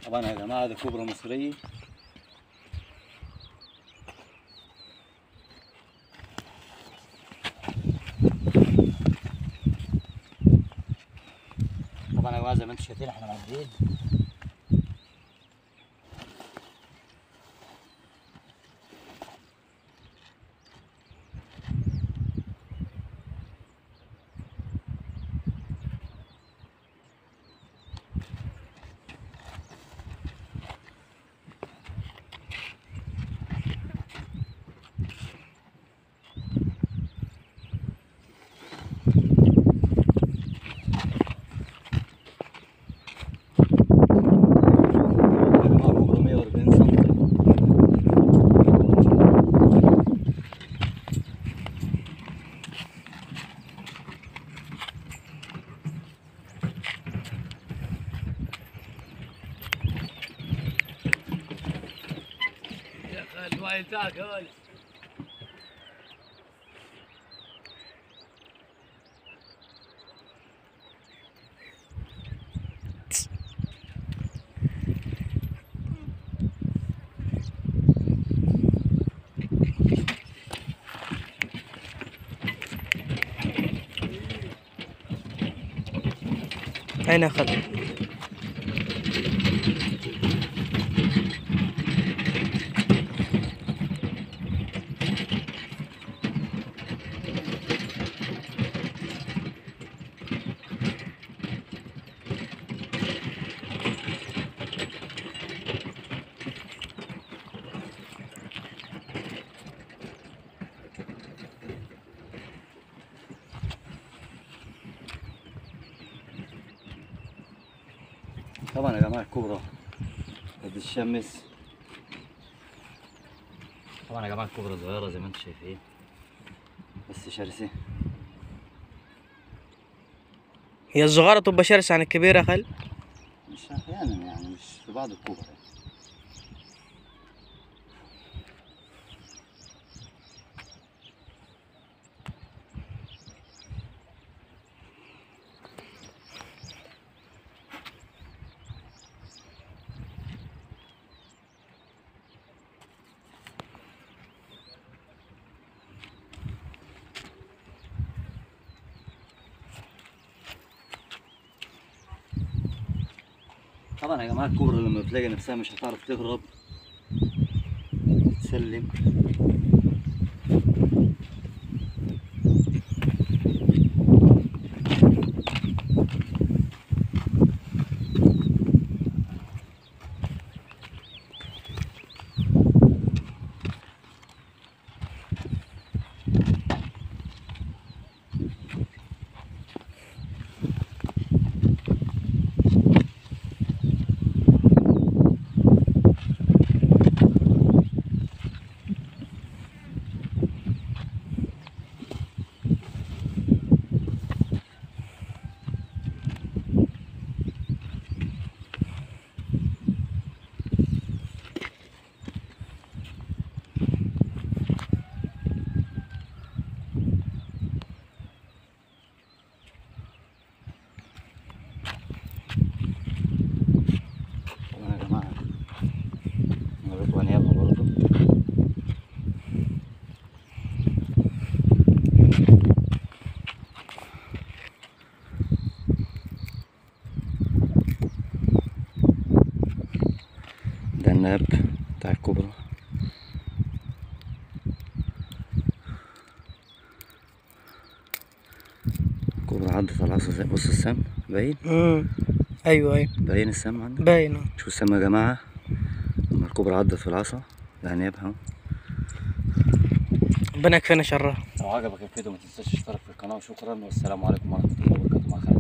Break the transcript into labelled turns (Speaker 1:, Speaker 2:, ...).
Speaker 1: طبعا يا جماعة دي كوبرا مصرية طبعا يا جماعة زي ما انتم شايفين احنا معديين يا جماعة كوبرا 140 سم
Speaker 2: يا اخي الوايل تاكل
Speaker 3: أين أخذ؟
Speaker 1: طبعا يا جماعة الكوبرا قد الشمس طبعا يا جماعة الكوبرا صغيرة زي ما انتم شايفين بس شرسة
Speaker 3: هي الصغيرة تبقى شرسة عن الكبيرة خل
Speaker 1: مش احيانا يعني مش في بعض الكوبرا طبعا يا جماعة الكوبرا لما بتلاقي نفسها مش هتعرف تهرب تسلم طبعا يا جماعة أنا بقيت وانيابها برضه ده الناب بتاع الكوبرا الكوبرا عدت على العصا زي بص السم باين
Speaker 3: امم أيوة أيوة
Speaker 1: باين السم عندك
Speaker 3: باينة
Speaker 1: شوفوا السم يا جماعة لما الكوبرا عدت في العصا ده نيابها
Speaker 3: ربنا يكفينا شرها
Speaker 1: لو عجبك الفيديو ما تنساش تشترك في القناة وشكرا والسلام عليكم ورحمة الله وبركاته مع خير